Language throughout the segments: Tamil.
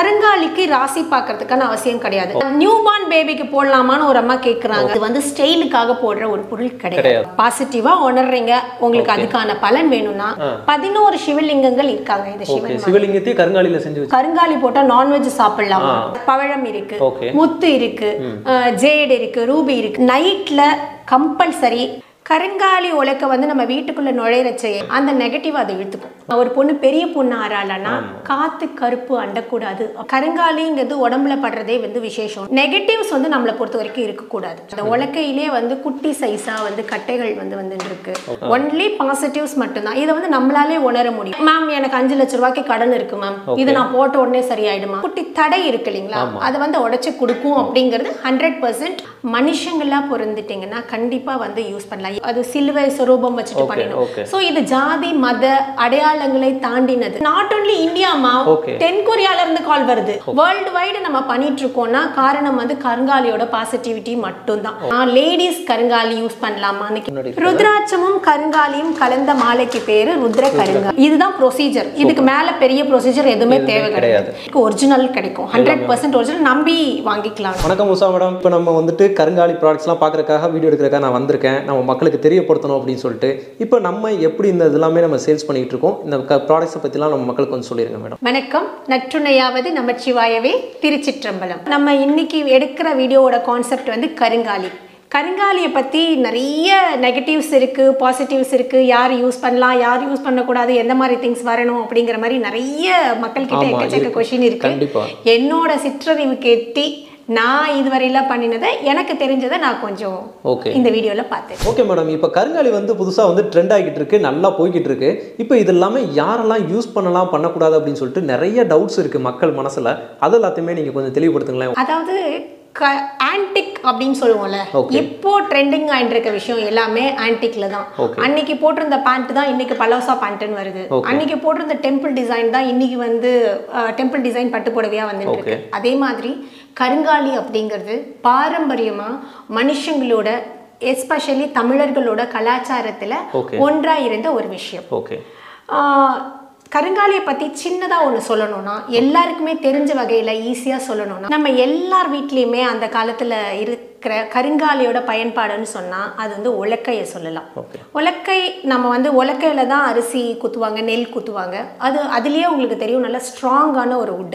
கருங்காலிக்கு ராசி பார்க்கறதுக்கான அவசியம் கிடையாது நியூ பார்ன் பேபிக்கு போடலாமான்னு ஒரு அம்மா கேட்குறாங்க இது வந்து ஸ்டைலுக்காக போடுற ஒரு பொருள் கிடையாது கிடையாது. பாசிட்டிவா உணர்றீங்க உங்களுக்கு அதுக்கான பலன் வேணும்னா பதினோரு சிவலிங்கங்கள் இருக்காங்க இந்த ஓகே சிவன் சிவலிங்கத்தையும் கருங்காலியில செஞ்சு வச்சு கருங்காலி போட்டா நான்வெஜ் சாப்பிடலாம் பழம் இருக்கு ஓகே முத்து இருக்கு ஜேட் இருக்கு ரூபி இருக்கு நைட்ல கம்பல்சரி கருங்காலி உலக்க வந்து நம்ம வீட்டுக்குள்ள நுழையிறச்சே அந்த நெகட்டிவ் அதை இழுத்துக்கும் ஒரு பொண்ணு பெரிய பொண்ணு ஆறாளன்னா காத்து கருப்பு அண்டக்கூடாது கருங்காலிங்கிறது உடம்புல படுறதே வந்து விசேஷம் நெகட்டிவ்ஸ் வந்து நம்மளை பொறுத்த வரைக்கும் இருக்கக்கூடாது அந்த உலக்கையிலே வந்து குட்டி சைஸா வந்து கட்டைகள் வந்து வந்துட்டு இருக்கு ஒன்லி பாசிட்டிவ்ஸ் மட்டும்தான் இதை வந்து நம்மளாலே உணர முடியும் மேம் எனக்கு அஞ்சு லட்ச ரூபாய்க்கு கடன் இருக்கு மேம் இது நான் போட்ட உடனே சரியாயிடுமா குட்டி தடை இருக்கு இல்லைங்களா அதை வந்து உடைச்சு கொடுக்கும் அப்படிங்கிறது ஹண்ட்ரட் பர்சன்ட் மனுஷங்களா பொருந்துட்டீங்கன்னா கண்டிப்பா வந்து யூஸ் பண்ணலாம் அது சிலுவை சுரூபம் வச்சுட்டு பண்ணணும் okay. சோ இது ஜாதி மத அடையாளங்களை தாண்டினது நாட் only இந்தியாமா Okay. தென் கொரியால இருந்து கால் வருது வேர்ல்டு வைடு நம்ம பண்ணிட்டு இருக்கோம்னா காரணம் வந்து கருங்காலியோட பாசிட்டிவிட்டி மட்டும்தான் லேடிஸ் கருங்காலி யூஸ் பண்ணலாமான்னு ருத்ராட்சமும் கருங்காலியும் கலந்த மாலைக்கு பேரு ருத்ர கருங்காலி இதுதான் ப்ரொசீஜர் இதுக்கு மேல பெரிய ப்ரொசீஜர் எதுவுமே தேவை கிடையாது ஒரிஜினல் கிடைக்கும் ஹண்ட்ரட் பர்சன்ட் ஒரிஜினல் நம்பி வாங்கிக்கலாம் வணக்கம் உஷா மேடம் இப்போ நம்ம வந்துட்டு கருங்காலி ப்ராடக்ட்ஸ்லாம் பார்க்குறக்காக வீடியோ எடுக்கிறக்காக நான் வந்திருக்கேன் நம்ம மக்களுக்கு தெரியப்படுத்தணும் அப்படின்னு சொல்லிட்டு இப்போ நம்ம எப்படி இந்த இதெல்லாமே நம்ம சேல்ஸ் பண்ணிட்டு இருக்கோம் இந்த ப்ராடக்ட்ஸை பற்றிலாம் நம்ம மக்களுக்கு கொஞ்சம் சொல்லிடுங்க மேடம் வணக்கம் நற்றுணையாவது நமச்சிவாயவே திருச்சிற்றம்பலம் நம்ம இன்னைக்கு எடுக்கிற வீடியோவோட கான்செப்ட் வந்து கருங்காலி கருங்காலியை பற்றி நிறைய நெகட்டிவ்ஸ் இருக்குது பாசிட்டிவ்ஸ் இருக்குது யார் யூஸ் பண்ணலாம் யார் யூஸ் பண்ணக்கூடாது எந்த மாதிரி திங்ஸ் வரணும் அப்படிங்கிற மாதிரி நிறைய மக்கள்கிட்ட ஆமா, எக்கச்சக்க இருக்கு. கொஷின் இருக்கு கண்டிப்பா. என்னோட சிற்றறிவுக்கு எட்டி நான் இதுவரையில பண்ணினதை எனக்கு தெரிஞ்சதை நான் கொஞ்சம் ஓகே இந்த வீடியோவில் பார்த்தேன் ஓகே மேடம் இப்போ கருங்காலி வந்து புதுசாக வந்து ட்ரெண்ட் ஆகிட்டு இருக்கு நல்லா போய்கிட்டு இருக்கு இப்போ இது இல்லாமல் யாரெல்லாம் யூஸ் பண்ணலாம் பண்ணக்கூடாது அப்படின்னு சொல்லிட்டு நிறைய டவுட்ஸ் இருக்கு மக்கள் மனசுல அது எல்லாத்தையுமே நீங்கள் கொஞ்சம் தெளிவுபடுத்துங்களேன் அதாவது க ஆன்டிக் அப்படின்னு சொல்லுவோம்ல Okay. இப்போ ட்ரெண்டிங் ஆயிட்டு இருக்க விஷயம் எல்லாமே ஆன்டிக்ல தான் Okay. அன்னைக்கு போட்டிருந்த பேண்ட் தான் இன்னைக்கு பலோசா பேண்ட்னு வருது Okay. அன்னைக்கு போட்டிருந்த டெம்பிள் டிசைன் தான் இன்னைக்கு வந்து டெம்பிள் டிசைன் பட்டு புடவையா வந்துட்டு இருக்கு அதே மாதிரி கருங்காலி அப்படிங்கிறது பாரம்பரியமா மனுஷங்களோட எஸ்பெஷலி தமிழர்களோட கலாச்சாரத்துல Okay. ஒன்றா இருந்த ஒரு விஷயம் ஓகே ஆஹ் கருங்காலியை பற்றி சின்னதாக ஒன்று சொல்லணும்னா எல்லாருக்குமே தெரிஞ்ச வகையில் ஈஸியாக சொல்லணும்னா நம்ம எல்லார் வீட்லேயுமே அந்த காலத்தில் இருக்கிற கருங்காலியோட பயன்பாடுன்னு சொன்னால் அது வந்து உலக்கையை சொல்லலாம் ஓகே உலக்கை நம்ம வந்து உலக்கையில தான் அரிசி குத்துவாங்க நெல் குத்துவாங்க அது அதுலேயே உங்களுக்கு தெரியும் நல்ல ஸ்ட்ராங்கான ஒரு wood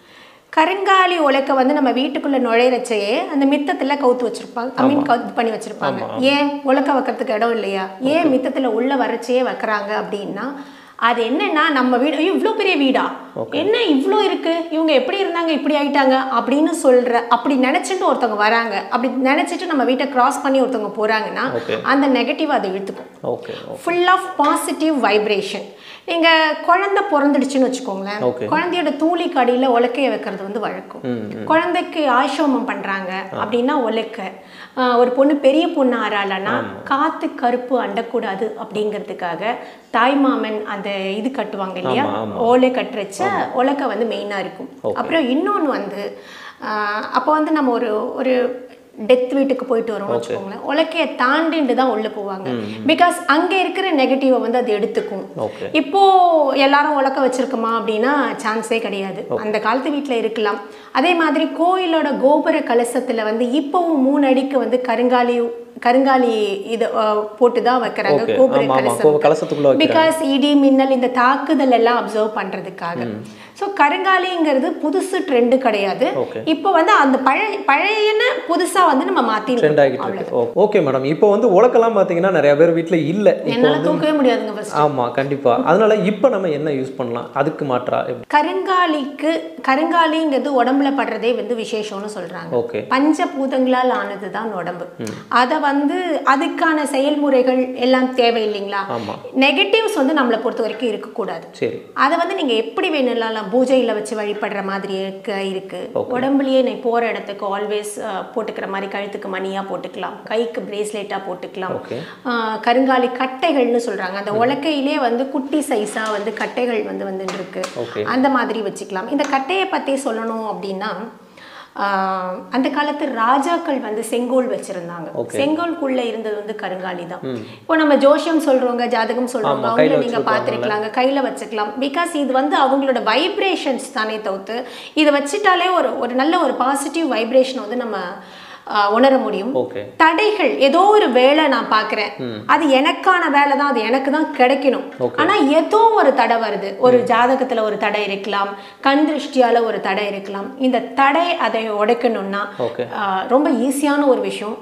கருங்காலி உலக்கை வந்து நம்ம வீட்டுக்குள்ள நுழையிறச்சையே அந்த மித்தத்துல கவுத்து வச்சிருப்பாங்க ஐ மீன் கவுத்து பண்ணி வச்சிருப்பாங்க ஏன் உலக்க வைக்கிறதுக்கு இடம் இல்லையா ஏன் மித்தத்துல உள்ள வரைச்சே வைக்கிறாங்க அப்படின்னா அது என்னன்னா நம்ம வீடு ஐயோ இவ்வளோ பெரிய வீடா என்ன இவ்வளோ இருக்கு இவங்க எப்படி இருந்தாங்க இப்படி ஆயிட்டாங்க அப்படின்னு சொல்ற அப்படி நினைச்சிட்டு ஒருத்தவங்க வராங்க அப்படி நினைச்சிட்டு நம்ம வீட்டை கிராஸ் பண்ணி ஒருத்தவங்க போறாங்கன்னா Okay. அந்த நெகட்டிவ் அதை இழுத்துக்கும் okay full of positive vibration நீங்க குழந்தை பிறந்துடுச்சுன்னு வச்சுக்கோங்களேன் Okay. குழந்தையோட தூளிக்கு அடியில உலக்கைய வைக்கிறது வந்து வழக்கம் குழந்தைக்கு ஆசிரமம் பண்றாங்க அப்படின்னா உலக்க ஆஹ் ஒரு பொண்ணு பெரிய பொண்ணு ஆறாளன்னா காத்து கருப்பு அண்டக்கூடாது அப்படிங்கிறதுக்காக தாய்மாமன் அந்த இது கட்டுவாங்க இல்லையா ஆமா, ஆமா. ஓலை கட்டுறச்ச உலக்க வந்து மெயினா இருக்கும் அப்புறம் இன்னொன்னு வந்து ஆஹ் அப்போ வந்து நம்ம ஒரு ஒரு டெத் வீட்டுக்கு போயிட்டு வரோம் வச்சுக்கோங்களேன் உலக்கைய தாண்டிட்டு தான் உள்ள போவாங்க பிகாஸ் அங்க இருக்கிற நெகட்டிவை வந்து அது எடுத்துக்கும் ஓகே இப்போ எல்லாரும் உலக்க வச்சிருக்கோமா அப்படின்னா சான்ஸே கிடையாது அந்த காலத்து வீட்டில் இருக்கலாம் அதே மாதிரி கோயிலோட கோபுர கலசத்துல வந்து இப்போவும் மூணு அடிக்கு வந்து கருங்காலி கருங்காலி இது போட்டு தான் வைக்கிறாங்க Okay. கோபுர ஆமா, ஆமா. கலசம் கோ- கலசத்துக்குள்ள வைக்கிறாங்க. பிகாஸ் இடி மின்னல் இந்த தாக்குதல் எல்லாம் அப்சர்வ் பண்றதுக்காக ஸோ கருங்காலிங்கிறது புதுசு ட்ரெண்டு கிடையாது Okay. இப்போ வந்து அந்த பழைய பழையன புதுசா வந்து நம்ம மாத்தி ட்ரெண்ட் ஆகிட்டு இருக்கு ஓகே மேடம் இப்போ வந்து உலக்கெல்லாம் பார்த்தீங்கன்னா நிறைய பேர் வீட்டில் இல்லை இப்போ என்னால தூக்கவே முடியாதுங்க ஃபர்ஸ்ட் ஆமா கண்டிப்பா அதனால இப்போ நம்ம என்ன யூஸ் பண்ணலாம் அதுக்கு மாற்றா எப்படி கருங்காலிக்கு கருங்காலிங்கிறது உடம்புல படுறதே வந்து விசேஷம்னு சொல்றாங்க ஓகே பஞ்சபூதங்களால் ஆனது தான் உடம்பு அதை வந்து அதுக்கான செயல்முறைகள் எல்லாம் தேவை இல்லைங்களா ஆமா நெகட்டிவ்ஸ் வந்து நம்மளை பொறுத்த வரைக்கும் இருக்கக்கூடாது சரி அதை வந்து நீங்க எப்படி வேணும்னாலும் பூஜையில வச்சு வழிபடுற மாதிரி இருக்கு இருக்கு உடம்புலயே நீ போற இடத்துக்கு ஆல்வேஸ் போட்டுக்கிற மாதிரி கழுத்துக்கு மணியா போட்டுக்கலாம் கைக்கு பிரேஸ்லெட்டா போட்டுக்கலாம் ஓகே ஆஹ் கருங்காலி கட்டைகள்னு சொல்றாங்க அந்த உலக்கையிலே வந்து குட்டி சைஸா வந்து கட்டைகள் வந்து வந்து இருக்கு ஓகே அந்த மாதிரி வச்சுக்கலாம் இந்த கட்டையை பற்றி சொல்லணும் அப்படின்னா ஆஹ் அந்த காலத்து ராஜாக்கள் வந்து செங்கோல் வச்சிருந்தாங்க செங்கோல்குள்ள இருந்தது வந்து கருங்காலி தான் இப்போ நம்ம ஜோஷியம் சொல்றவங்க ஜாதகம் சொல்றவங்க ஆமா, கையில அவங்கள நீங்க பார்த்திருக்கலாங்க கையில வச்சுக்கலாம் பிகாஸ் இது வந்து அவங்களோட வைப்ரேஷன்ஸ் தானே தவிர்த்து இதை வச்சுட்டாலே ஒரு ஒரு நல்ல ஒரு பாசிட்டிவ் வைப்ரேஷன் வந்து நம்ம ஆஹ் உணர முடியும் ஓகே தடைகள் ஏதோ ஒரு வேலை நான் பார்க்குறேன் அது எனக்கான வேலை தான் அது எனக்கு தான் கிடைக்கணும் ஆனா ஏதோ ஒரு தடை வருது ஒரு ஜாதகத்துல ஒரு தடை இருக்கலாம் கண் திருஷ்டியால ஒரு தடை இருக்கலாம் இந்த தடை அதை உடைக்கணும்னா ஓகே ஆஹ் ரொம்ப ஈஸியான ஒரு விஷயம்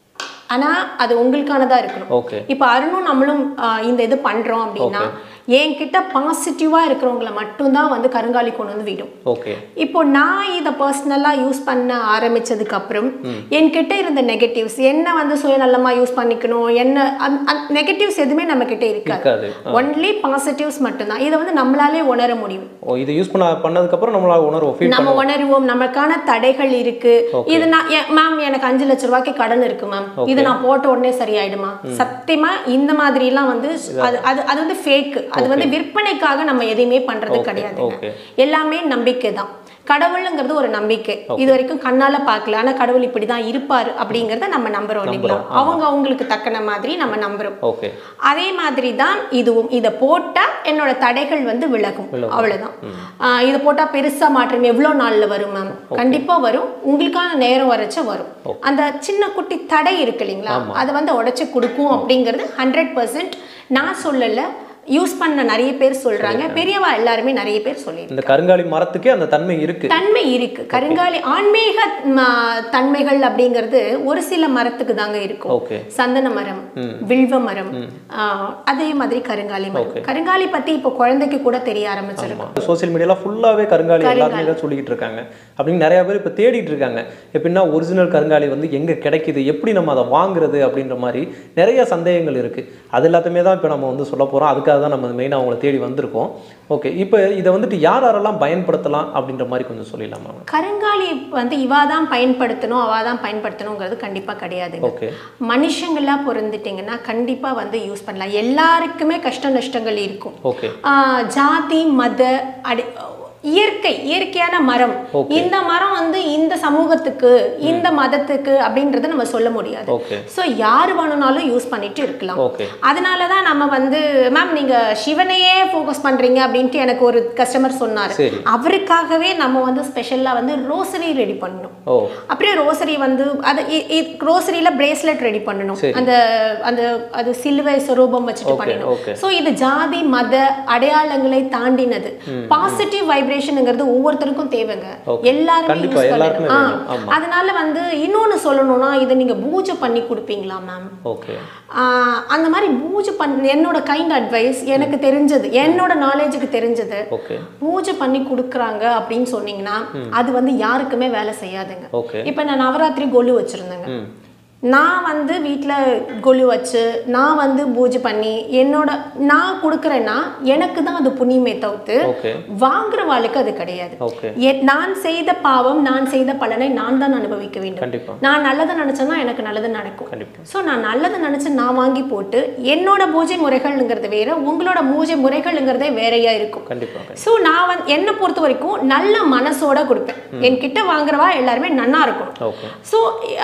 ஆனா அது உங்களுக்கானதா இருக்கணும் ஓகே இப்போ அருணும் நம்மளும் ஆஹ் இந்த இது பண்றோம் அப்படின்னா என்கிட்ட பாசிட்டிவா இருக்கிறவங்கள மட்டும்தான் வந்து கருங்காலி கொண்டு வந்து விடும் ஓகே இப்போ நான் இதை பர்சனலாக யூஸ் பண்ண ஆரம்பிச்சதுக்கு அப்புறம் என்கிட்ட இருந்த நெகட்டிவ்ஸ் என்ன வந்து சுயநலமா யூஸ் பண்ணிக்கணும் என்ன நெகட்டிவ்ஸ் எதுவுமே நம்ம கிட்ட இருக்காது இருக்காது ஒன்லி பாசிட்டிவ்ஸ் மட்டும்தான் இதை வந்து நம்மளாலே உணர முடியும் ஓ இது யூஸ் பண்ண பண்ணதுக்கப்புறம் நம்மளால உணர்வோம் ஃபீல் நம்ம உணர்வோம் நமக்கான தடைகள் இருக்கு இது நான் மேம் எனக்கு அஞ்சு லட்ச ரூபாய்க்கு கடன் இருக்கு மேம் இது நான் போட்ட உடனே சரியாயிடுமா சத்தியமா இந்த மாதிரி எல்லாம் வந்து அது அது அது வந்து ஃபேக் அது வந்து விற்பனைக்காக நம்ம எதையுமே பண்றது கிடையாது ஓகே எல்லாமே நம்பிக்கை தான் கடவுளுங்கிறது ஒரு நம்பிக்கை இது வரைக்கும் கண்ணால பார்க்கல ஆனா கடவுள் இப்படிதான் இருப்பாரு அப்படிங்கறத நம்ம நம்புறோம் இல்லைங்களா அவங்க அவங்களுக்கு தக்கன மாதிரி நம்ம நம்புறோம் ஓகே அதே மாதிரி தான் இதுவும் இதை போட்டா என்னோட தடைகள் வந்து விலகும் அவ்வளவுதான் ஆஹ் இதை போட்டா பெருசா மாற்றம் எவ்வளவு நாள்ல வரும் மேம் கண்டிப்பா வரும் உங்களுக்கான நேரம் வரைச்ச வரும் அந்த சின்ன குட்டி தடை இருக்கு இல்லைங்களா அதை வந்து உடைச்சு கொடுக்கும் அப்படிங்கிறது ஹண்ட்ரட் பர்சன்ட் நான் சொல்லல யூஸ் பண்ண நிறைய பேர் சொல்றாங்க பெரியவா எல்லாருமே நிறைய பேர் சொல்லி இந்த கருங்காலி மரத்துக்கே அந்த தன்மை இருக்கு தன்மை இருக்கு கருங்காலி ஆன்மீக ம, தன்மைகள் அப்படிங்கிறது ஒரு சில மரத்துக்கு தாங்க இருக்கும் ஓகே சந்தன மரம் வில்வ மரம் ஆஹ், அதே மாதிரி கருங்காலி மரம் கருங்காலி பத்தி இப்போ குழந்தைக்கு கூட தெரிய ஆரம்பிச்சிருக்கும் சோஷியல் மீடியால ஃபுல்லாவே கருங்காலி எல்லாருமே தான் சொல்லிக்கிட்டு இருக்காங்க அப்படின்னு நிறைய பேர் இப்போ தேடிட்டு இருக்காங்க எப்படின்னா ஒரிஜினல் கருங்காலி வந்து எங்க கிடைக்குது எப்படி நம்ம அதை வாங்குறது அப்படின்ற மாதிரி நிறைய சந்தேகங்கள் இருக்கு அது எல்லாத்தையுமே தான் இப்போ நம்ம வந்து சொல்ல போறோம் அதுக்காக தான் நம்ம மெயினாக அவங்கள தேடி வந்திருக்கோம் ஓகே இப்போ இதை வந்துட்டு யார் யாரெல்லாம் பயன்படுத்தலாம் அப்படின்ற மாதிரி கொஞ்சம் சொல்லிடலாமா கருங்காலி வந்து இவா தான் பயன்படுத்தணும் அவா தான் பயன்படுத்தணுங்கிறது கண்டிப்பா கிடையாதுங்க ஓகே மனுஷங்களா பிறந்துட்டீங்கன்னா கண்டிப்பா வந்து யூஸ் பண்ணலாம் எல்லாருக்குமே கஷ்ட நஷ்டங்கள் இருக்கும் ஓகே ஆஹ் ஜாதி மத அடி இயற்கை இயற்கையான மரம் Okay. இந்த மரம் வந்து இந்த சமூகத்துக்கு இந்த மதத்துக்கு அப்படின்றத நம்ம சொல்ல முடியாது ஓகே ஸோ யார் வேணும்னாலும் யூஸ் பண்ணிட்டு இருக்கலாம் ஓகே அதனால தான் நம்ம வந்து மேம் நீங்க சிவனையே ஃபோக்கஸ் பண்றீங்க அப்படின்ட்டு எனக்கு ஒரு கஸ்டமர் சொன்னார் சரி அவருக்காகவே நம்ம வந்து ஸ்பெஷலா வந்து ரோசரி ரெடி பண்ணணும் ஓ அப்படியே ரோசரி வந்து அது ரோசரியில பிரேஸ்லெட் ரெடி பண்ணணும் சரி. அந்த அந்த அது சிலுவை சொரூபம் வச்சுட்டு ஓகே பண்ணணும் ஓகே ஸோ இது ஜாதி மத அடையாளங்களை தாண்டினது பாசிட்டிவ் வைப்ரேஷனுங்கிறது ஒவ்வொருத்தருக்கும் தேவைங்க Okay. எல்லாருமே கண்டிப்பா, யூஸ் எல்லாருக்குமே பண்ணணும் வேணும். ஆமா. ஆ, அதனால வந்து இன்னொன்னு சொல்லணும்னா இதை நீங்க பூஜை பண்ணி கொடுப்பீங்களா மேம் ஓகே அந்த மாதிரி பூஜை பண்ண என்னோட கைண்ட் அட்வைஸ் எனக்கு தெரிஞ்சது என்னோட நாலேஜுக்கு தெரிஞ்சது ஓகே பூஜை பண்ணி கொடுக்குறாங்க அப்படின்னு சொன்னீங்கன்னா அது வந்து யாருக்குமே வேலை செய்யாதுங்க ஓகே இப்போ நான் நவராத்திரி கொலு வச்சிருந்தேங்க ம் நான் வந்து வீட்டில் கொலு வச்சு நான் வந்து பூஜை பண்ணி என்னோட நான் கொடுக்குறேன்னா எனக்கு தான் அது புண்ணியமே தவிர்த்து ஓகே வாங்குறவாளுக்கு அது கிடையாது ஓகே எ- நான் செய்த பாவம் நான் செய்த பலனை நான் தான் அனுபவிக்க வேண்டும் கண்டிப்பா நான் நல்லதை நினைச்சேன்னா எனக்கு நல்லது நடக்கும் கண்டிப்பா ஸோ நான் நல்லதை நினைச்சு நான் வாங்கி போட்டு என்னோட பூஜை முறைகள்ங்கிறது வேற உங்களோட பூஜை முறைகள்ங்கிறதே வேறையா இருக்கும் கண்டிப்பா ஸோ நான் வந்து என்னை பொறுத்த வரைக்கும் நல்ல மனசோட கொடுப்பேன் என்கிட்ட வாங்குறவா எல்லாருமே நன்னா இருக்கணும் ஓகே ஸோ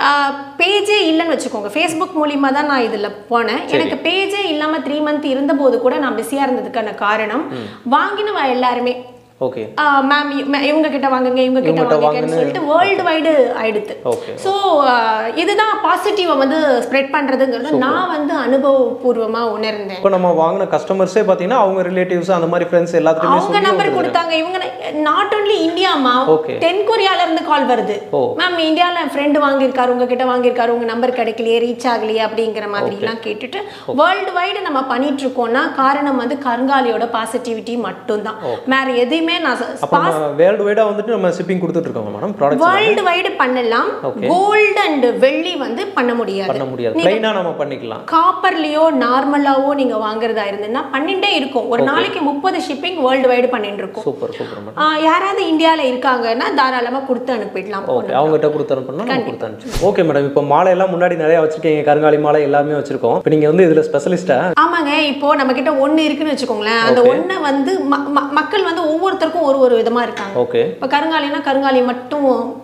பேஜே இல்லைன்னு வச்சுக்கோங்க ஃபேஸ்புக் மூலியமா தான் நான் இதில் போனேன் எனக்கு பேஜே இல்லாமல் த்ரீ மந்த் இருந்தபோது கூட நான் பிஸியாக இருந்ததுக்கான காரணம் வாங்கினவா எல்லாருமே ஓகே மேம் இவங்க கிட்ட வாங்குங்க இவங்க கிட்ட இவங்ககிட்ட வாங்குங்கன்னு வாங்குன்னு சொல்லிட்டு வேர்ல்டு வைடு ஆயிடுது ஓகே ஸோ இதுதான் பாசிட்டிவை வந்து ஸ்ப்ரெட் பண்றதுங்கிறது நான் வந்து அனுபவபூர்வமா உணர்ந்தேன் இப்போ நம்ம வாங்கின கஸ்டமர்ஸே பார்த்தீங்கன்னா அவங்க ரிலேட்டிவ்ஸ் அந்த மாதிரி ஃப்ரெண்ட்ஸ் எல்லாத்துக்குமே அவங்க சொல்லி நம்பர் கொடுத்தாங்க இவங்க நாட் ஒன்லி இந்தியாமா Okay. தென் கொரியால இருந்து கால் வருது ஓ. மேம் இந்தியால ஃப்ரெண்டு வாங்கியிருக்காரு உங்ககிட்ட வாங்கியிருக்காரு உங்க நம்பர் கிடைக்கலையே ரீச் ஆகலையே அப்படிங்கிற மாதிரி எல்லாம் கேட்டுட்டு வேர்ல்டு வைடு நம்ம பண்ணிட்டு இருக்கோம்னா காரணம் வந்து கருங்காலியோட பாசிட்டிவிட்டி மட்டும்தான் வேற எதுவுமே நான் அப்போ நம்ம வேர்ல்டு வைடாக வந்துட்டு நம்ம ஷிப்பிங் கொடுத்துட்டு இருக்கோம் மேடம் ப்ராடக்ட்ஸ் வேர்ல்டு வைடு பண்ணலாம் Okay. கோல்டு அண்ட் வெள்ளி வந்து பண்ண முடியாது பண்ண முடியாது பிளைனாக நம்ம பண்ணிக்கலாம் காப்பர்லயோ நார்மலாவோ நீங்க வாங்குறதா இருந்ததுன்னா பண்ணிட்டே இருக்கும் ஒரு நாளைக்கு முப்பது ஷிப்பிங் வேர்ல்டு வைடு பண்ணிட்டு இருக்கோம் சூப்பர் சூப்பர் மேடம் ஆஹ் யாராவது இந்தியால இருக்காங்கன்னா தாராளமா கொடுத்து அனுப்பிடலாம் ஓகே அவங்ககிட்ட கொடுத்து அனுப்பணும் நம்ம கொடுத்து அனுப்பிச்சு ஓகே மேடம் இப்போ மாலை எல்லாம் முன்னாடி நிறைய வச்சிருக்கீங்க கருங்காலி மாலை எல்லாமே வச்சிருக்கோம் இப்போ நீங்கள் வந்து இதில் ஸ்பெஷலிஸ்டா ஆமாங்க இப்போ நம்ம கிட்ட ஒண்ணு இருக்குன்னு வச்சுக்கோங்களேன் அந்த ஒண்ணை வந்து ம- ம- மக்கள் வந்து ஒவ்வொருத்தருக்கும் ஒரு ஒரு விதமா இருக்காங்க ஓகே இப்போ கருங்காலினா கருங்காலி மட்டும்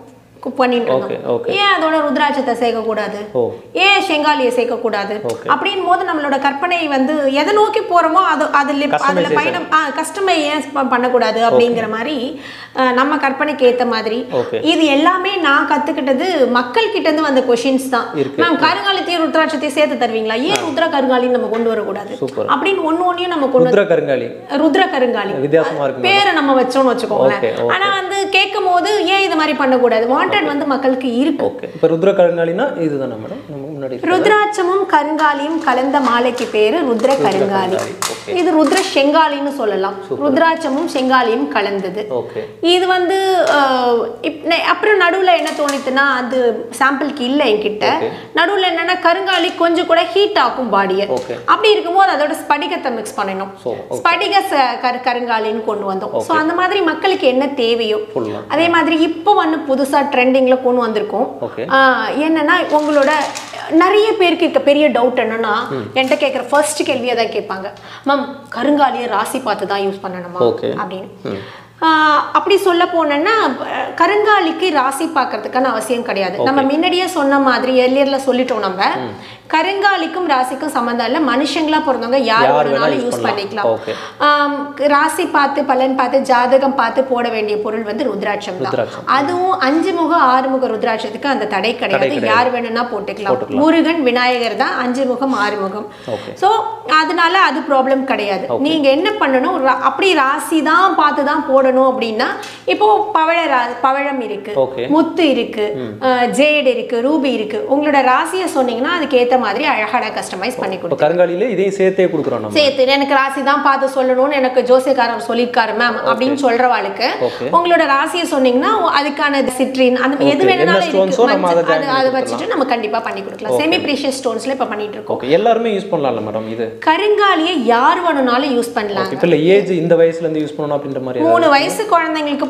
கு- பண்ணிட்டு Okay, இருந்தோம் okay. ஏன் அதோட ருத்ராட்சத்தை சேர்க்கக்கூடாது ஓ ஏன் செங்காலியை சேர்க்கக்கூடாது Okay. அப்படின் போது நம்மளோட கற்பனை வந்து எதை நோக்கி போறோமோ அது அதுல அதுல Customization. பயணம் கஸ்டமை ஏன் ப- பண்ணக்கூடாது அப்படிங்கிற மாதிரி அஹ், நம்ம கற்பனைக்கு ஏத்த மாதிரி Okay. இது எல்லாமே நான் கத்துக்கிட்டது மக்கள் கிட்ட இருந்து வந்த கொஷின்ஸ் தான் இருக்கு. மேம் கருங்காலத்தையும் ருத்ராட்சத்தையும் சேர்த்து தருவீங்களா ஏன் ருத்ர கருங்காலின்னு நம்ம கொண்டு வரக்கூடாது Super. அப்படின்னு ஒண்ணு ஒண்ணையும் நம்ம கொண்டு ருத்ர கருங்காலி வந்து- ருத்ர கருங்காலி வித்தியாசமா இருக்கு பேரை நம்ம வச்சோம்னு வச்சுக்கோங்களேன் Okay, okay. ஆனா வந்து கேட்கும் போது ஏன் இது மாதிரி பண்ணக்கூடாது வாண்டட் வந்து மக்களுக்கு இருக்கு ஓகே இப்போ ருத்ர கருங்காலினா இதுதானே மேடம் நம்ம முன்னாடி இருக்கிறது. ருத்ராட்சமும் கருங்காலியும் கலந்த மாலைக்கு பேரு ருத்ர கருங்காலி ஓகே இது ருத்ர செங்காலின்னு சொல்லலாம் ருத்ராட்சமும் செங்காலியும் கலந்தது ஓகே இது வந்து அஹ், இப்- நெ- அப்புறம் நடுவுல என்ன தோணித்துன்னா அது சாம்பிளுக்கு இல்லை என்கிட்ட நடுவுல என்னன்னா கருங்காலி கொஞ்சம் கூட ஹீட் ஆக்கும் பாடியை ஓகே அப்படி இருக்கும்போது அதோட ஸ்படிகத்தை மிக்ஸ் பண்ணணும் ஸோ ஸ்படிக ச- கரு கருங்காலின்னு கொண்டு வந்தோம் ஸோ அந்த மாதிரி மக்களுக்கு என்ன தேவையோ ஃபுல்லாக அதே மாதிரி இப்போ வந்து புதுசா ட்ரெண்டிங்ல கொண்டு வந்திருக்கோம் ஓகே ஆஹ் என்னன்னா உங்களோட நிறைய பேருக்கு இருக்க பெரிய டவுட் என்னன்னா என்கிட்ட கேட்குற ஃபர்ஸ்ட் கேள்வியை தான் கேட்பாங்க மேம் கருங்காலியை ராசி பார்த்து தான் யூஸ் பண்ணணுமா Okay. அப்படின்னு ஆஹ் அப்படி சொல்ல போனேன்னா அஹ் கருங்காலிக்கு ராசி பார்க்கறதுக்கான அவசியம் கிடையாது நம்ம முன்னாடியே சொன்ன மாதிரி எர்லியர்ல சொல்லிட்டோம் நம்ம கருங்காலிக்கும் ராசிக்கும் சம்மந்தம் இல்லை மனுஷங்களா பிறந்தவங்க யார் யார் வேணா வேணாலும் use யூஸ் பண்ணலாம். பண்ணிக்கலாம் Okay. ஆம், ராசி பார்த்து பலன் பார்த்து ஜாதகம் பார்த்து போட வேண்டிய பொருள் வந்து ருத்ராட்சம் தான் ருத்ராட்சம். அதுவும் அஞ்சு முக ஆறு முக ருத்ராட்சத்துக்கு அந்த தடை கிடையாது கிடையாது. யார் வேணும்னா போட்டுக்கலாம் முருகன் விநாயகர் தான் அஞ்சு முகம் ஆறு முகம் ஓகே ஸோ அதனால அது ப்ராப்ளம் கிடையாது நீங்க என்ன பண்ணணும் ரா- அப்படி ராசி தான் பார்த்து தான் போடணும் அப்படின்னா இப்போ பவழ ரா- பவழம் இருக்கு ஓகே முத்து இருக்கு ஜேட் இருக்கு ரூபி இருக்கு உங்களோட ராசியை சொன்னீங்கன்னா அதுக்கு ஏத்த மாதிரி அழகான கஸ்டமைஸ் பண்ணி கொடுக்கும் இப்போ கருங்காலியில இதையும் சேர்த்தே கொடுக்குறோம் நம்ம சேர்த்து எனக்கு ராசி தான் பார்த்து சொல்லணும்னு எனக்கு ஜோசியக்காரர் சொல்லியிருக்காரு மேம் அப்படின்னு சொல்றவாளுக்கு ஓகே உங்களோட ராசியை சொன்னீங்கன்னா அதுக்கான சிட்ரின் அந்த எது Okay. வேணாலும் என்ன stones-ஓ நம்ம அதை இருக்கு join அது பண்ணி அதை வச்சுட்டு நம்ம கண்டிப்பா பண்ணி கொடுக்கலாம் செமி ப்ரீஷியஸ் ஸ்டோன்ஸ்ல இப்ப பண்ணிட்டு இருக்கோம் ஓகே எல்லாருமே யூஸ் பண்ணலாம்ல மேடம் இது கருங்காலியை யார் வேணும்னாலும் யூஸ் பண்ணலாம் இப்போ இல்லை ஏஜ் இந்த வயசுல இருந்து யூஸ் பண்ணணும் அப்படின்ற மாதிரி மூணு வயசு குழந்தைங்களுக்கு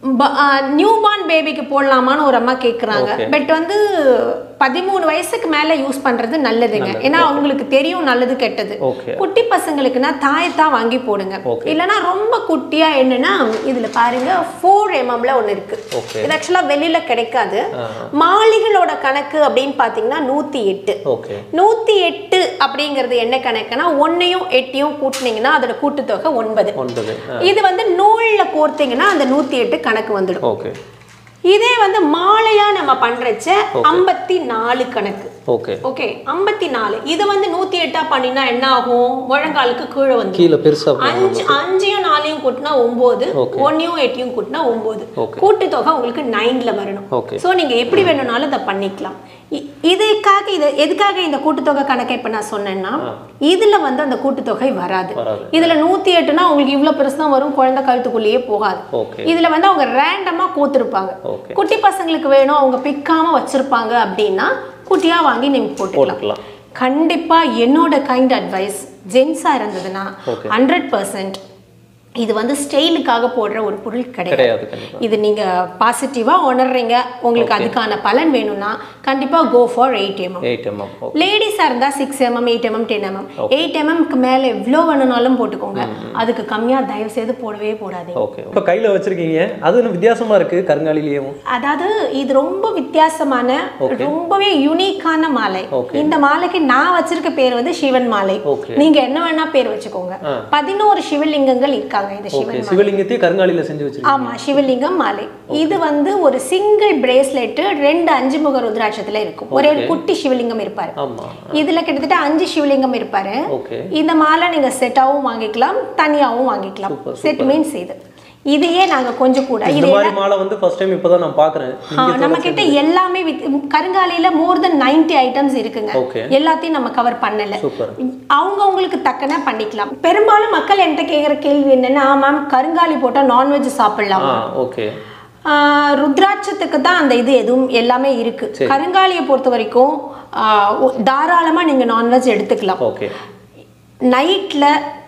நியூ பார்ன் பேபிக்கு போடலாமான்னு ஒரு அம்மா கேக்குறாங்க Okay. பட் வந்து பதிமூணு வயசுக்கு மேல யூஸ் பண்றது நல்லதுங்க ஏன்னா அவங்களுக்கு தெரியும் நல்லது கெட்டது ஓகே குட்டி பசங்களுக்குன்னா தாயத்தான் வாங்கி போடுங்க Okay. இல்லைன்னா ரொம்ப குட்டியா என்னன்னா இதுல பாருங்க ஃபோர் எம்எம்ல ஒண்ணு இருக்கு ஓகே இது ஆக்சுவலா வெளியில கிடைக்காது மாளிகளோட கணக்கு அப்படின்னு பாத்தீங்கன்னா நூத்தி எட்டு ஓகே நூத்தி எட்டு அப்படிங்கிறது என்ன கணக்குன்னா ஒன்னையும் எட்டையும் கூட்டினீங்கன்னா அதோட கூட்டுத்தொகை ஒன்பது ஒன்பது இது வந்து நூல்ல கோர்த்தீங்கன்னா அந்த நூத்தி எட்டு கணக்கு வந்துடும் ஓகே இதே வந்து மாலையா நம்ம பண்றச்ச ஐம்பத்தி நாலு கணக்கு ஓகே ஓகே ஐம்பத்தி நாலு இது வந்து நூத்தி எட்டா பண்ணினா என்ன ஆகும் முழங்காலுக்கு கீழே வந்து கீழே பெருசா அஞ்சு அஞ்சையும் நாலையும் கூட்டினா ஒன்பது Okay. ஒன்னையும் எட்டையும் கூட்டினா ஒன்பது Okay. கூட்டுத்தொகை உங்களுக்கு நைன்ல வரணும் ஓகே ஸோ நீங்க எப்படி வேணும்னாலும் இதை பண்ணிக்கலாம் இ- இதுக்காக இது எதுக்காக இந்த கூட்டுத்தொகை கணக்கை இப்ப நான் சொன்னேன்னா இதுல வந்து அந்த கூட்டுத்தொகை வராது வராது இதுல நூத்தி எட்டுனா உங்களுக்கு இவ்வளவு பெருசு தான் வரும் குழந்தை கழுத்துக்குள்ளேயே போகாது ஓகே இதுல வந்து அவங்க ரேண்டமா கோத்திருப்பாங்க ஓகே குட்டி பசங்களுக்கு வேணும் அவங்க பிக்காம வச்சிருப்பாங்க அப்படின்னா குட்டியா வாங்கி நீங்க போட்டுக்கலாம் போட்டுக்கலாம் கண்டிப்பா என்னோட கைண்ட் அட்வைஸ் ஜென்ஸா இருந்ததுன்னா Okay. ஹண்ட்ரட் பர்சன்ட் இது வந்து ஸ்டைலுக்காக போடுற ஒரு பொருள் கிடையாது கிடையாது கண்டிப்பா இது நீங்க பாசிட்டிவா உணர்றீங்க உங்களுக்கு அதுக்கான பலன் வேணும்னா கண்டிப்பா go for eight mm eight mm okay லேடிஸா இருந்தா six mm eight mm ten mm eight எம்எம்க்கு மேல எவ்வளோ வேணும்னாலும் போட்டுக்கோங்க அதுக்கு கம்மியா தயவு செய்து போடவே போடாதீங்க ஓகே இப்போ கையில வச்சிருக்கீங்க அது இன்னும் வித்தியாசமா இருக்கு கருங்காலிலேயும் அதாவது இது ரொம்ப வித்தியாசமான ரொம்பவே யூனிக்கான மாலை Okay. இந்த மாலைக்கு நான் வச்சிருக்க பேர் வந்து சிவன் மாலை ஓகே நீங்க என்ன வேணா பேர் வச்சுக்கோங்க ஆ. பதினோரு சிவலிங்கங்கள் இருக்காங்க இந்த ஓகே சிவன் சிவலிங்கத்தையும் கருங்காலியில செஞ்சு வச்சிருக்கீங்க ஆமா சிவலிங்கம் மாலை இது வந்து ஒரு சிங்கிள் பிரேஸ்லெட் ரெண்டு அஞ்சு முக ருத்ராட்சத்துல இருக்கும் ஒரே ஒரு குட்டி சிவலிங்கம் இருப்பாரு ஆமா இதுல கிட்டத்தட்ட அஞ்சு சிவலிங்கம் இருப்பாரு ஓகே இந்த மாலை நீங்க செட்டாவும் வாங்கிக்கலாம் தனியாவும் வாங்கிக்கலாம் Super, செட் மீன்ஸ் இது இதையே நாங்க கொஞ்சம் கூட இந்த இது மாதிரி மாலை வந்து ஃபர்ஸ்ட் டைம் இப்போதான் நான் பாக்குறேன் ஆ, நம்ம கிட்ட எல்லாமே வித் கருங்காலியில மோர் தென் 90 ஐட்டம்ஸ் இருக்குங்க ஓகே எல்லாத்தையும் நம்ம கவர் பண்ணல சூப்பர் அவங்கவங்களுக்கு தக்கன பண்ணிக்கலாம் பெரும்பாலும் மக்கள் என்கிட்ட கேக்குற கேள்வி என்னன்னா மேம் கருங்காலி போட்டா நான்வெஜ் சாப்பிடலாம் ஆ ஓகே ருத்ராட்சத்துக்கு தான் அந்த இது எதுவும் எல்லாமே இருக்கு கருங்காலியை பொறுத்த வரைக்கும் ஆ, ஒ- தாராளமா நீங்க நான்வெஜ் எடுத்துக்கலாம் ஓகே நைட்ல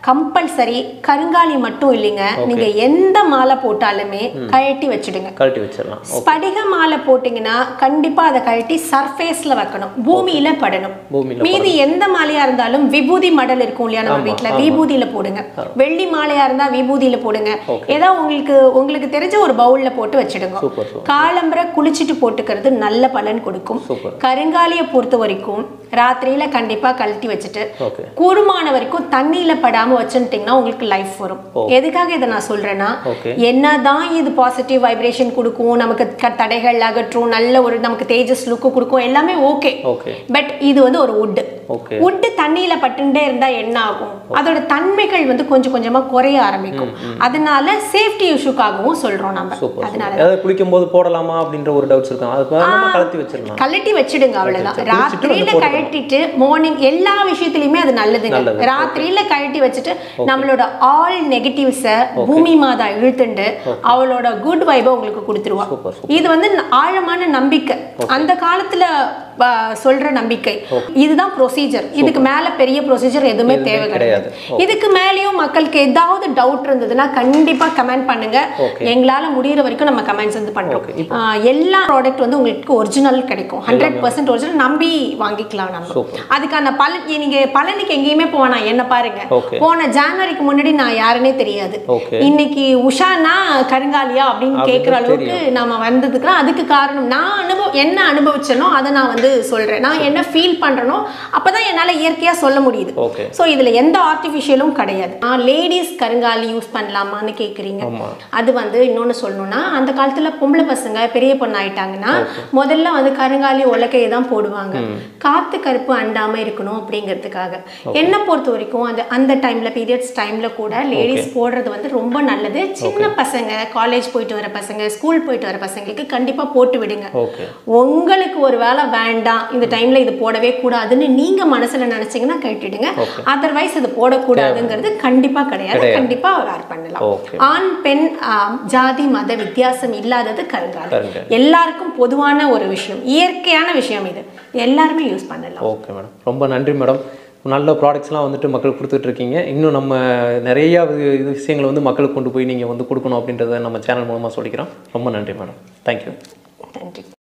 கம்பல்சரி கருங்காலி மட்டும் இல்லைங்க நீங்க எந்த மாலை போட்டாலுமே கழட்டி வச்சிடுங்க கழட்டி வச்சிடலாம் ஸ்படிக மாலை போட்டீங்கன்னா கண்டிப்பா அதை கழட்டி சர்ஃபேஸ்ல வைக்கணும் பூமியில படணும் பூமியில மீதி எந்த மாலையா இருந்தாலும் விபூதி மடல் இருக்கும் இல்லையா நம்ம வீட்ல விபூதியில போடுங்க வெள்ளி மாலையா இருந்தா விபூதியில போடுங்க ஏதோ உங்களுக்கு உங்களுக்கு தெரிஞ்ச ஒரு பவுல்ல போட்டு வச்சிடுங்க சூப்பர் சூப்பர் காலம்பரை குளிச்சுட்டு போட்டுக்கிறது நல்ல பலன் கொடுக்கும் சூப்பர் கருங்காலியை பொறுத்த வரைக்கும் ராத்திரியில கண்டிப்பா கழட்டி வச்சுட்டு ஓகே கூடுமான வரைக்கும் தண்ணியில படாம வச்சுட்டீங்கன்னா உங்களுக்கு லைஃப் வரும் எதுக்காக இதை நான் சொல்றேன்னா ஓகே என்னதான் இது பாசிட்டிவ் வைப்ரேஷன் கொடுக்கும் நமக்கு க- தடைகள் அகற்றும் நல்ல ஒரு நமக்கு தேஜஸ் லுக்கு கொடுக்கும் எல்லாமே ஓகே ஓகே பட் இது வந்து ஒரு உட் ஓகே உட்டு தண்ணியில பட்டுட்டே இருந்தா என்ன ஆகும் அதோட தன்மைகள் வந்து கொஞ்சம் கொஞ்சமா குறைய ஆரம்பிக்கும் அதனால சேஃப்டி இஷ்யூக்காகவும் சொல்றோம் நம்ம சூப்பர் அதனால ஏதாவது குளிக்கும் போது போடலாமா அப்படின்ற ஒரு டவுட்ஸ் இருக்கும் அது நம்ம கலத்தி வச்சிடலாம் கழட்டி வச்சிடுங்க அவ்வளவுதான் வச்சு, குளிச்சுட்டு வந்து ராத்திரியில கழட்டிட்டு மார்னிங் எல்லா விஷயத்துலயுமே அது நல்லதுங்க நல்லது. ராத்திரியில கழட்டி வச்சுட்டு நம்மளோட ஆல் நெகட்டிவ்ஸ பூமி மாதா இழுத்துண்டு அவளோட குட் வைபை உங்களுக்கு கொடுத்துருவா சூப்பர் இது வந்து ந- ஆழமான நம்பிக்கை அந்த காலத்துல ப- சொல்ற நம்பிக்கை இதுதான் ப்ரொசீஜர் இதுக்கு மேல பெரிய ப்ரொசீஜர் எதுவுமே தேவை கிடையாது கிடையாது. இதுக்கு மேலேயும் மக்களுக்கு ஏதாவது டவுட் இருந்ததுன்னா கண்டிப்பா கமெண்ட் பண்ணுங்க Okay. எங்களால முடியிற வரைக்கும் நம்ம கமெண்ட்ஸ் வந்து பண்றோம் Okay. ஆஹ் எல்லா ப்ராடக்ட் வந்து உங்களுக்கு ஒரிஜினல் கிடைக்கும் ஹண்ட்ரட் பர்சன்ட் ஒரிஜினல் நம்பி வாங்கிக்கலாம் நம்ம Super. அதுக்கான பலன் நீங்க பழனிக்கு எங்கேயுமே போனா என்ன பாருங்க Okay. போன ஜனவரிக்கு முன்னாடி நான் யாருன்னே தெரியாது ஓகே இன்னைக்கு உஷானா கருங்காலியா அப்படின்னு அப்படின்னு கேட்குற அளவுக்கு நம்ம வந்ததுக்குலாம் அதுக்கு காரணம் நான் அனுபவம் என்ன அனுபவிச்சனோ அதை நான் வந்து சொல்றேன் நான் என்ன ஃபீல் பண்றேனோ அப்பதான் என்னால இயற்கையா சொல்ல முடியுது ஓகே ஸோ இதுல எந்த ஆர்டிஃபிஷியலும் கிடையாது நான் லேடிஸ் கருங்காலி யூஸ் பண்ணலாமான்னு கேக்குறீங்க ஆமா அது வந்து இன்னொன்னு சொல்லணும்னா அந்த காலத்துல பொம்பளை பசங்க பெரிய பொண்ணு ஆயிட்டாங்கன்னா முதல்ல வந்து கருங்காலி உலக்கையை தான் போடுவாங்க காத்து கருப்பு அண்டாம இருக்கணும் அப்படிங்கிறதுக்காக என்னை பொறுத்த வரைக்கும் அந்த அந்த டைம்ல பீரியட்ஸ் டைம்ல கூட லேடிஸ் போடுறது வந்து ரொம்ப நல்லது சின்ன பசங்க காலேஜ் போயிட்டு வர பசங்க ஸ்கூல் போயிட்டு வர பசங்களுக்கு கண்டிப்பா போட்டு விடுங்க ஓகே உங்களுக்கு ஒரு வேலை வேண்டாம் இந்த டைம்ல இது போடவே கூடாதுன்னு நீங்க மனசுல நினைச்சீங்கன்னா கேட்டுடுங்க அதர்வைஸ் இது போடக்கூடாதுங்கிறது கண்டிப்பா கிடையாது கிடையாது. கண்டிப்பா வேர் பண்ணலாம் ஓகே ஆண் பெண் ஆம், ஜாதி மத வித்தியாசம் இல்லாதது கருங்காலி கருங்காலி. எல்லாருக்கும் பொதுவான ஒரு விஷயம் இயற்கையான விஷயம் இது எல்லாருமே யூஸ் பண்ணலாம் ஓகே மேடம் ரொம்ப நன்றி மேடம் நல்ல ப்ராடக்ட்ஸ்லாம் வந்துட்டு மக்களுக்கு கொடுத்துட்டு இருக்கீங்க இன்னும் நம்ம நிறையா வி- இது விஷயங்களை வந்து மக்களுக்கு கொண்டு போய் நீங்கள் வந்து கொடுக்கணும் அப்படின்றத நம்ம சேனல் மூலமாக சொல்லிக்கிறோம் ரொம்ப நன்றி மேடம் தேங்க்யூ நன்றி